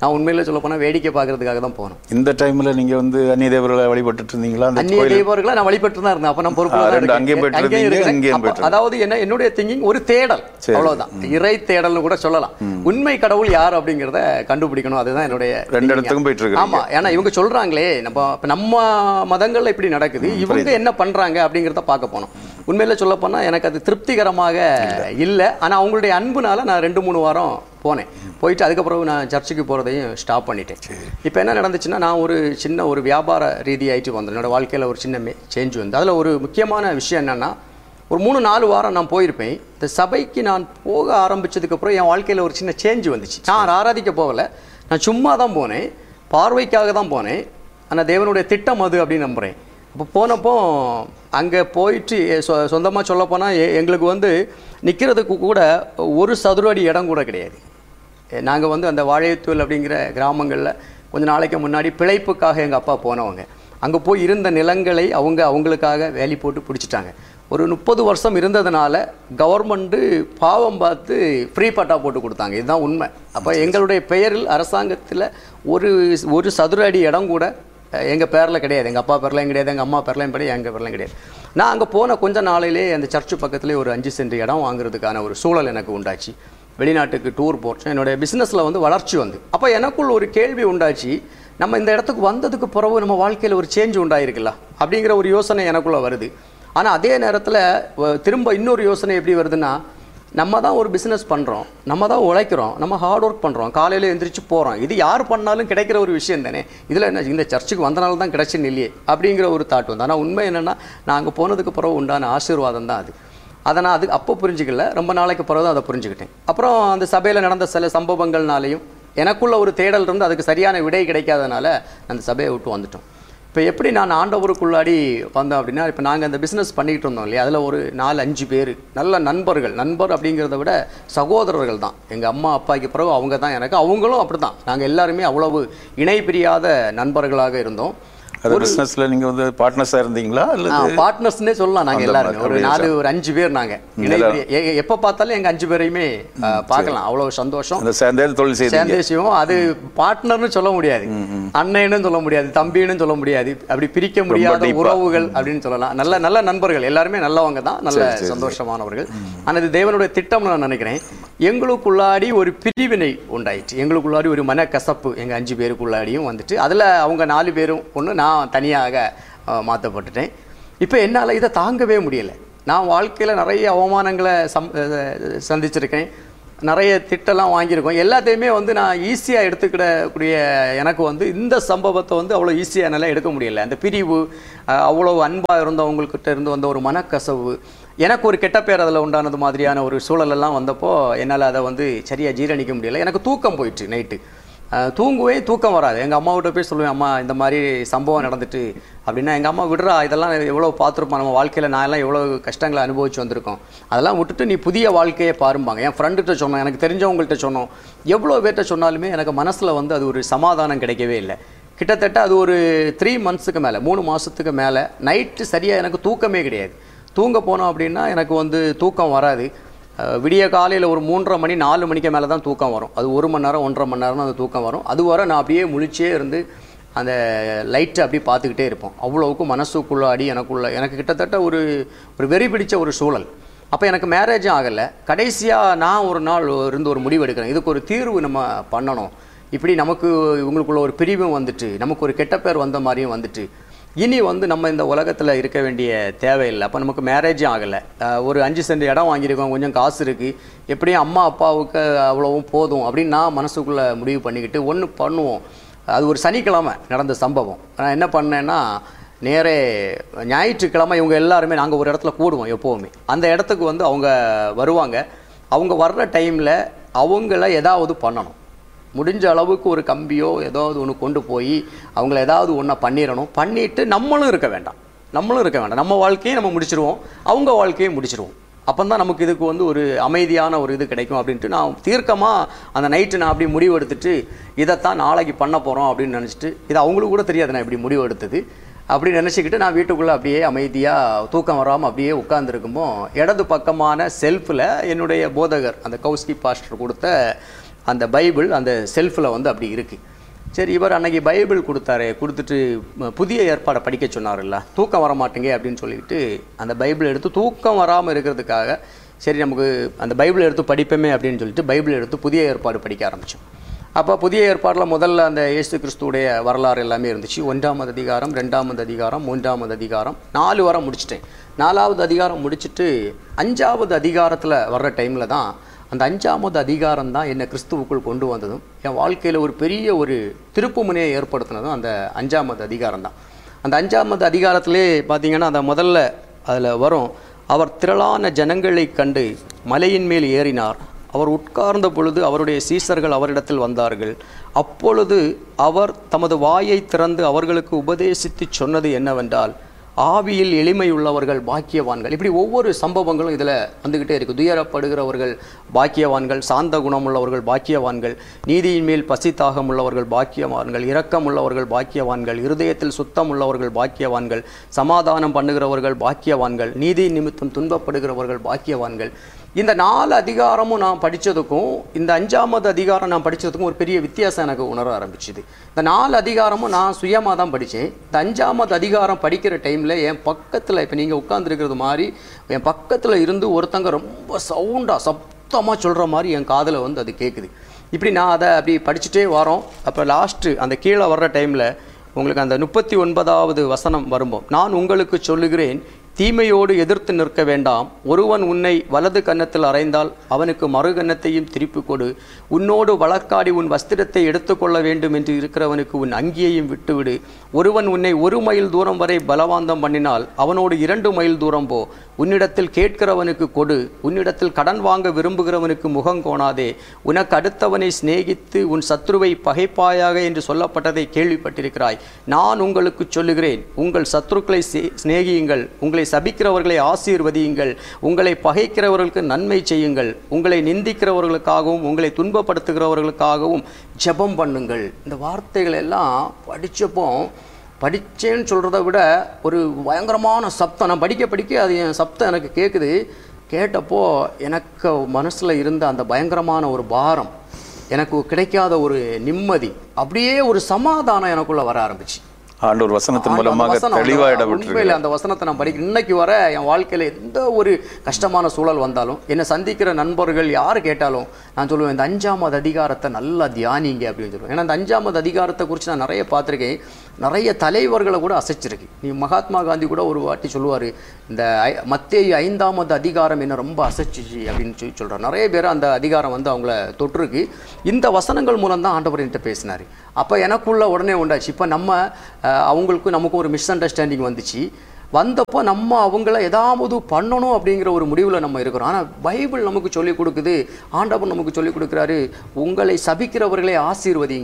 நான் உண்மையில சொல்ல போனால் வேடிக்கை பார்க்கறதுக்காக தான் போனோம் இந்த டைம்ல நீங்க வந்து அந்நிய தேவர்களை வழிபட்டுட்டு இருந்தீங்களா அந்த அந்நிய கோயில் தெய்வங்களை நான் வழிபட்டு தான் இருந்தேன் அப்ப நான் பொறுப்பு ஆ, ரெண்டு அங்கேயும் போயிட்டு இருந்தீங்க, இங்கேயும் போயிட்டு அதாவது என்ன என்னுடைய திங்கிங் ஒரு தேடல் அவ்வளவுதான் இறை தேடல்னு கூட சொல்லலாம் உண்மை கடவுள் யார் அப்படிங்கறத கண்டுபிடிக்கணும் அதுதான் என்னுடைய ரெண்டு thinking. இடத்துக்கும் போயிட்டு இருக்கீங்க ஆமா ஏன்னா இவங்க சொல்றாங்களே நம்ம இப்ப நம்ம மதங்கள்ல இப்படி நடக்குது இவங்க என்ன பண்றாங்க அப்படிங்கறத பார்க்க போனோம் உண்மையில சொல்ல போனா எனக்கு அது திருப்திகரமாக இல்ல ஆனா அவங்களுடைய அன்புனால நான் ரெண்டு மூணு வாரம் போனேன் போயிட்டு அதுக்கப்புறம் நான் சர்ச்சுக்கு போறதையும் ஸ்டாப் பண்ணிட்டேன் இப்போ என்ன நடந்துச்சுன்னா நான் ஒரு சின்ன ஒரு வியாபார ரீதியாயிட்டு வந்தேன் என்னோட வாழ்க்கையில ஒரு சின்ன சேஞ்ச் வந்து அதுல ஒரு முக்கியமான விஷயம் என்னன்னா ஒரு மூணு நாலு வாரம் நான் போயிருப்பேன் இந்த சபைக்கு நான் போக ஆரம்பிச்சதுக்கப்புறம் என் வாழ்க்கையில் ஒரு சின்ன சேஞ்ச் வந்துச்சு நான் ஆராதிக்க போகல நான் சும்மா தான் போனேன் பார்வைக்காக தான் போனேன் ஆனால் தேவனுடைய திட்டம் அது அப்படின்னு நம்புகிறேன் அப்போ போனப்போ அங்கே போயிட்டு சொ சொந்தமாக சொல்லப்போனால் எங்களுக்கு வந்து நிற்கிறதுக்கு கூட ஒரு சதுர அடி இடம் கூட கிடையாது நாங்கள் வந்து அந்த வாழையத்தூல் அப்படிங்கிற கிராமங்களில் கொஞ்ச நாளைக்கு முன்னாடி பிழைப்புக்காக எங்கள் அப்பா போனவங்க அங்கே போய் இருந்த நிலங்களை அவங்க அவங்களுக்காக வேலி போட்டு பிடிச்சிட்டாங்க ஒரு முப்பது வருஷம் இருந்ததுனால கவர்மெண்ட்டு பாவம் பார்த்து ஃப்ரீ பட்டா போட்டு கொடுத்தாங்க இதுதான் உண்மை அப்போ எங்களுடைய பெயரில் அரசாங்கத்தில் ஒரு ஒரு சதுர அடி இடம் கூட எங்கள் பேரில் கிடையாது எங்கள் அப்பா பேர்லையும் கிடையாது எங்கள் அம்மா பேர்லையும் கிடையாது எங்கள் பேர்லையும் கிடையாது நான் அங்கே போன கொஞ்ச நாளிலே அந்த சர்ச்சு பக்கத்துலேயே ஒரு அஞ்சு சென்ட் இடம் வாங்குறதுக்கான ஒரு சூழல் எனக்கு உண்டாச்சு வெளிநாட்டுக்கு டூர் போட்டேன் என்னுடைய பிஸ்னஸில் வந்து வளர்ச்சி வந்து அப்போ எனக்குள் ஒரு கேள்வி உண்டாச்சு நம்ம இந்த இடத்துக்கு வந்ததுக்கு பிறகு நம்ம வாழ்க்கையில் ஒரு சேஞ்ச் உண்டாயிருக்குல்ல அப்படிங்கிற ஒரு யோசனை எனக்குள்ளே வருது ஆனால் அதே நேரத்தில் திரும்ப இன்னொரு யோசனை எப்படி வருதுன்னா நம்ம தான் ஒரு பிஸ்னஸ் பண்ணுறோம் நம்ம தான் உழைக்கிறோம் நம்ம ஹார்ட் ஒர்க் பண்ணுறோம் காலையில் எந்திரிச்சு போகிறோம் இது யார் பண்ணாலும் கிடைக்கிற ஒரு விஷயம் தானே இதில் என்ன இந்த சர்ச்சுக்கு வந்தனால தான் கிடைச்சுன்னு இல்லையே அப்படிங்கிற ஒரு தாட் வந்து ஆனால் உண்மை என்னென்னா நான் அங்கே போனதுக்கு பிறகு உண்டான ஆசீர்வாதம் தான் அது அதை நான் அது அப்போ புரிஞ்சுக்கல ரொம்ப நாளைக்கு பிறகு தான் அதை புரிஞ்சுக்கிட்டேன் அப்புறம் அந்த சபையில் நடந்த சில சம்பவங்கள்னாலையும் எனக்குள்ள ஒரு தேடல் இருந்து அதுக்கு சரியான விடை கிடைக்காதனால அந்த சபையை விட்டு வந்துட்டோம் இப்போ எப்படி நான் ஆண்டவருக்குள்ளாடி வந்தோம் அப்படின்னா இப்போ நாங்கள் அந்த பிஸ்னஸ் பண்ணிக்கிட்டு இருந்தோம் இல்லையா அதில் ஒரு நாலு அஞ்சு பேர் நல்ல நண்பர்கள் நண்பர் அப்படிங்கிறத விட சகோதரர்கள் தான் எங்கள் அம்மா அப்பாவுக்கு பிறகு அவங்க தான் எனக்கு அவங்களும் அப்படி தான் நாங்கள் எல்லாருமே அவ்வளவு இணை பிரியாத நண்பர்களாக இருந்தோம் அது பிசினஸ்ல நீங்க வந்து பார்ட்னர்ஸா இருந்தீங்களா அல்லது பார்ட்னர்ஸ்னே சொல்லலாம் நாங்க அந்த எல்லாருமே மாதிரி, ஒரு அப்படியா நாலு ஒரு அஞ்சு பேர் நாங்க இணைப்பிரி- எ- எ- எப்ப பார்த்தாலும் எங்க அஞ்சு பேரையுமே ஆ, பார்க்கலாம் அவ்வளவு சந்தோஷம் அந்த சேர்ந்தே தொழில் செய்தீங்க சேந்தேசியம் அது பார்ட்னர்னு சொல்ல முடியாது அண்ணன்னு சொல்ல முடியாது தம்பின்னு சொல்ல முடியாது அப்படி பிரிக்க முடியாத deep-ஆ. உறவுகள் அப்படின்னு சொல்லலாம் நல்ல நல்ல நண்பர்கள் எல்லாருமே நல்லவங்க தான் நல்ல சந்தோஷமானவர்கள் ஆனா இது தேவனுடைய திட்டம்னு நான் நினைக்கிறேன் எங்களுக்குள்ளாடி ஒரு பிரிவினை உண்டாயிற்று எங்களுக்குள்ளாடி ஒரு மனக்கசப்பு எங்க அஞ்சு பேருக்குள்ளாடியும் வந்துட்டு அதுல அவங்க நாலு பேரும் ஒண்ணு நான் தனியாக அஹ், மாத்தப்பட்டுட்டேன் இப்போ என்னால இதை தாங்கவே முடியல நான் வாழ்க்கையில நிறைய அவமானங்களை சம் அஹ், சந்திச்சிருக்கேன் நிறைய திட்டெல்லாம் வாங்கியிருக்கோம் எல்லாத்தையுமே வந்து நான் ஈஸியாக எடுத்துக்கிடக்கூடிய எனக்கு வந்து இந்த சம்பவத்தை வந்து அவ்வளோ ஈஸியாக என்னால் எடுக்க முடியல அந்த பிரிவு அஹ், அவ்வளோ அன்பாக இருந்தவங்கக்கிட்ட இருந்து வந்த ஒரு மனக்கசவு எனக்கு ஒரு கெட்ட பேர் அதில் உண்டானது மாதிரியான ஒரு சூழலெல்லாம் வந்தப்போ என்னால் அதை வந்து சரியாக ஜீரணிக்க முடியல எனக்கு தூக்கம் போயிட்டு நைட்டு அஹ் தூங்குவே தூக்கம் வராது எங்கள் அம்மாவிட்ட போய் சொல்லுவேன் அம்மா இந்த மாதிரி சம்பவம் நடந்துட்டு அப்படின்னா எங்கள் அம்மா விடுறா இதெல்லாம் எவ்வளோ பார்த்துருப்போம் நம்ம வாழ்க்கையில் நான் எல்லாம் எவ்வளோ கஷ்டங்களை அனுபவிச்சு வந்திருக்கோம் அதெல்லாம் விட்டுட்டு நீ புதிய வாழ்க்கையை பாரும்பாங்க என் ஃப்ரெண்டுகிட்ட சொன்னோம் எனக்கு தெரிஞ்சவங்கள்ட்ட சொன்னோம் எவ்வளோ பேர்கிட்ட சொன்னாலுமே எனக்கு மனசில் வந்து அது ஒரு சமாதானம் கிடைக்கவே இல்லை கிட்டத்தட்ட அது ஒரு த்ரீ மந்த்ஸுக்கு மேலே மூணு மாதத்துக்கு மேலே நைட்டு சரியாக எனக்கு தூக்கமே கிடையாது தூங்க போனோம் அப்படின்னா எனக்கு வந்து தூக்கம் வராது அஹ் விடிய காலையில் ஒரு மூன்றரை மணி நாலு மணிக்கு மேலே தான் தூக்கம் வரும் அது ஒரு மணி நேரம் ஒன்றரை மணி நேரம் தான் அந்த தூக்கம் வரும் அது வரை நான் அப்படியே முழிச்சே இருந்து அந்த லைட்டை அப்படியே பார்த்துக்கிட்டே இருப்போம் அவ்வளவுக்கு மனசுக்குள்ள அடி எனக்குள்ள எனக்கு கிட்டத்தட்ட ஒரு ஒரு வெறி பிடிச்ச ஒரு சூழல் அப்போ எனக்கு மேரேஜும் ஆகலை கடைசியாக நான் ஒரு நாள் இருந்து ஒரு முடிவு எடுக்கிறேன் இதுக்கு ஒரு தீர்வு நம்ம பண்ணணும் இப்படி நமக்கு இவங்களுக்குள்ள ஒரு பிரிவும் வந்துட்டு நமக்கு ஒரு கெட்ட பேர் வந்த மாதிரியும் வந்துட்டு இனி வந்து நம்ம இந்த உலகத்தில் இருக்க வேண்டிய தேவையில்லை அப்போ நமக்கு மேரேஜும் ஆகலை அஹ் ஒரு அஞ்சு சென்ட் இடம் வாங்கியிருக்கோம் கொஞ்சம் காசு இருக்குது எப்படியும் அம்மா அப்பாவுக்கு அவ்வளவும் போதும் அப்படின்னு நான் மனசுக்குள்ளே முடிவு பண்ணிக்கிட்டு ஒன்று பண்ணுவோம் அது ஒரு சனிக்கிழமை நடந்த சம்பவம் நான் என்ன பண்ணேன்னா நேரே ஞாயிற்றுக்கிழமை இவங்க எல்லாருமே நாங்கள் ஒரு இடத்துல கூடுவோம் எப்போவுமே அந்த இடத்துக்கு வந்து அவங்க வருவாங்க அவங்க வர்ற டைமில் அவங்கள ஏதாவது பண்ணணும் முடிஞ்ச அளவுக்கு ஒரு கம்பியோ ஏதாவது ஒன்று கொண்டு போய் அவங்கள ஏதாவது ஒன்றை பண்ணிடணும் பண்ணிட்டு நம்மளும் இருக்க வேண்டாம் நம்மளும் இருக்க வேண்டாம் நம்ம வாழ்க்கையை நம்ம முடிச்சிருவோம் அவங்க வாழ்க்கையை முடிச்சிருவோம் அப்போ தான் நமக்கு இதுக்கு வந்து ஒரு அமைதியான ஒரு இது கிடைக்கும் அப்படின்ட்டு நான் தீர்க்கமாக அந்த நைட்டு நான் அப்படி முடிவு எடுத்துட்டு இதைத்தான் நாளைக்கு பண்ண போகிறோம் அப்படின்னு நினச்சிட்டு இது அவங்களுக்கு கூட தெரியாது நான் இப்படி முடிவு எடுத்தது அப்படி நினச்சிக்கிட்டு நான் வீட்டுக்குள்ளே அப்படியே அமைதியாக தூக்கம் வராமல் அப்படியே உட்காந்துருக்கும்போ இடது பக்கமான செல்ஃபில் என்னுடைய போதகர் அந்த கௌஸ்கி பாஸ்டர் கொடுத்த அந்த பைபிள் அந்த செல்ஃபில் வந்து அப்படி இருக்குது சரி இவர் அன்னைக்கு பைபிள் கொடுத்தாரு கொடுத்துட்டு ம, புதிய ஏற்பாடை படிக்க சொன்னார்ல தூக்கம் வர மாட்டேங்க அப்படின்னு சொல்லிட்டு அந்த பைபிள் எடுத்து தூக்கம் வராமல் இருக்கிறதுக்காக சரி நமக்கு அந்த பைபிள் எடுத்து படிப்போமே அப்படின்னு சொல்லிட்டு பைபிள் எடுத்து புதிய ஏற்பாடு படிக்க ஆரம்பித்தோம் அப்போ புதிய ஏற்பாட்டில் முதல்ல அந்த இயேசு கிறிஸ்துவுடைய வரலாறு எல்லாமே இருந்துச்சு ஒன்றாமது அதிகாரம் ரெண்டாமது அதிகாரம் மூன்றாமது அதிகாரம் நாலு வாரம் முடிச்சிட்டேன் நாலாவது அதிகாரம் முடிச்சிட்டு அஞ்சாவது அதிகாரத்தில் வர்ற டைமில் தான் அந்த அஞ்சாவது அதிகாரம் தான் என்னை கிறிஸ்துவுக்குள் கொண்டு வந்ததும் என் வாழ்க்கையில் ஒரு பெரிய ஒரு திருப்புமுனையை ஏற்படுத்தினதும் அந்த அஞ்சாவது அதிகாரம் தான் அந்த அஞ்சாவது அதிகாரத்திலே பார்த்தீங்கன்னா அந்த முதல்ல அதில் வரும் அவர் திரளான ஜனங்களை கண்டு மலையின் மேல் ஏறினார் அவர் உட்கார்ந்த பொழுது அவருடைய சீசர்கள் அவரிடத்தில் வந்தார்கள் அப்பொழுது அவர் தமது வாயை திறந்து அவர்களுக்கு உபதேசித்து சொன்னது என்னவென்றால் ஆவியில் எளிமை உள்ளவர்கள் பாக்கியவான்கள் இப்படி ஒவ்வொரு சம்பவங்களும் இதில் வந்துக்கிட்டே இருக்குது துயரப்படுகிறவர்கள் பாக்கியவான்கள் சாந்த குணமுள்ளவர்கள் பாக்கியவான்கள் நீதியின் மேல் பசி தாகம் உள்ளவர்கள் பாக்கியவான்கள் இரக்கம் உள்ளவர்கள் பாக்கியவான்கள் இருதயத்தில் சுத்தம் உள்ளவர்கள் பாக்கியவான்கள் சமாதானம் பண்ணுகிறவர்கள் பாக்கியவான்கள் நீதி நிமித்தம் துன்பப்படுகிறவர்கள் பாக்கியவான்கள் இந்த நாலு அதிகாரமும் நான் படித்ததுக்கும் இந்த அஞ்சாமது அதிகாரம் நான் படித்ததுக்கும் ஒரு பெரிய வித்தியாசம் எனக்கு உணர ஆரம்பிச்சுது இந்த நாலு அதிகாரமும் நான் சுயமாக தான் படித்தேன் இந்த அஞ்சாமது அதிகாரம் படிக்கிற டைமில் என் பக்கத்தில் இப்போ நீங்கள் உட்காந்துருக்கிறது மாதிரி என் பக்கத்தில் இருந்து ஒருத்தங்க ரொம்ப சவுண்டாக சத்தமாக சொல்கிற மாதிரி என் காதில் வந்து அது கேட்குது இப்படி நான் அதை அப்படி படிச்சுட்டே வரோம் அப்போ லாஸ்ட்டு அந்த கீழே வர்ற டைமில் உங்களுக்கு அந்த முப்பத்தி ஒன்பதாவது வசனம் வரும்போது நான் உங்களுக்கு சொல்லுகிறேன் தீமையோடு எதிர்த்து நிற்க வேண்டாம் ஒருவன் உன்னை வலது கன்னத்தில் அறைந்தால் அவனுக்கு மறு கன்னத்தையும் திருப்பி கொடு உன்னோடு வழக்காடி உன் வஸ்திரத்தை எடுத்துக்கொள்ள வேண்டும் என்று இருக்கிறவனுக்கு உன் அங்கியையும் விட்டுவிடு ஒருவன் உன்னை ஒரு மைல் தூரம் வரை பலவாந்தம் பண்ணினால் அவனோடு இரண்டு மைல் தூரம் போ உன்னிடத்தில் கேட்கிறவனுக்கு கொடு உன்னிடத்தில் கடன் வாங்க விரும்புகிறவனுக்கு முகம் கோணாதே உனக்கு அடுத்தவனை சிநேகித்து உன் சத்ருவை பகைப்பாயாக என்று சொல்லப்பட்டதை கேள்விப்பட்டிருக்கிறாய் நான் உங்களுக்கு சொல்லுகிறேன் உங்கள் சத்துருக்களை சே- சிநேகியுங்கள் உங்களை சபிக்கிறவர்களை ஆசீர்வதியுங்கள் உங்களை பகைக்கிறவர்களுக்கு நன்மை செய்யுங்கள் உங்களை நிந்திக்கிறவர்களுக்காகவும் உங்களை துன்பப்படுத்துகிறவர்களுக்காகவும் ஜெபம் பண்ணுங்கள் இந்த வார்த்தைகள் எல்லாம் படிச்சப்போ படித்தேன்னு சொல்கிறத விட ஒரு பயங்கரமான சப்தம் நான் படிக்க படிக்க அது என் சப்தம் எனக்கு கேட்குது கேட்டப்போ எனக்கு மனசில் இருந்த அந்த பயங்கரமான ஒரு பாரம் எனக்கு கிடைக்காத ஒரு நிம்மதி அப்படியே ஒரு சமாதானம் எனக்குள்ள வர ஆரம்பிச்சு ஆண்டவர் வசனத்தின் ஆண்டு அந்த மூலமாக வசனம் தெளிவா அந்த- இடப்பட்டிருக்கு உண்மையில அந்த வசனத்தை நான் படிக்கிறேன் இன்னைக்கு வர என் வாழ்க்கையில எந்த ஒரு கஷ்டமான சூழல் வந்தாலும் என்னை சந்திக்கிற நண்பர்கள் யார் கேட்டாலும் நான் சொல்லுவேன் இந்த அஞ்சாமது அதிகாரத்தை நல்லா தியானிங்க அப்படின்னு சொல்லுவேன் ஏன்னா இந்த அஞ்சாமது அதிகாரத்தை குறித்து நான் நிறைய பார்த்துருக்கேன் நிறைய தலைவர்களை கூட அசைச்சிருக்கு நீ மகாத்மா காந்தி கூட ஒரு வாட்டி சொல்லுவார் இந்த ஐ- மத்தேயு ஐந்தாமது அதிகாரம் என்ன ரொம்ப அசைச்சிச்சு அப்படின்னு சொல்லி சொல்கிறார் நிறைய பேர் அந்த அதிகாரம் வந்து அவங்கள தொற்றுருக்கு இந்த வசனங்கள் மூலம் தான் ஆண்டவர் என்கிட்ட பேசினார் அப்போ எனக்குள்ள உடனே உண்டாச்சு இப்போ நம்ம அஹ், அவங்களுக்கும் நமக்கும் ஒரு மிஸ் அண்டர்ஸ்டாண்டிங் வந்துச்சு வந்தப்போ நம்ம அவங்கள ஏதாவது பண்ணணும் அப்படிங்கிற ஒரு முடிவில் நம்ம இருக்கிறோம் ஆனால் பைபிள் நமக்கு சொல்லிக் கொடுக்குது ஆண்டவர் நமக்கு சொல்லிக் கொடுக்குறாரு உங்களை சபிக்கிறவர்களை ஆசீர்வதிங்க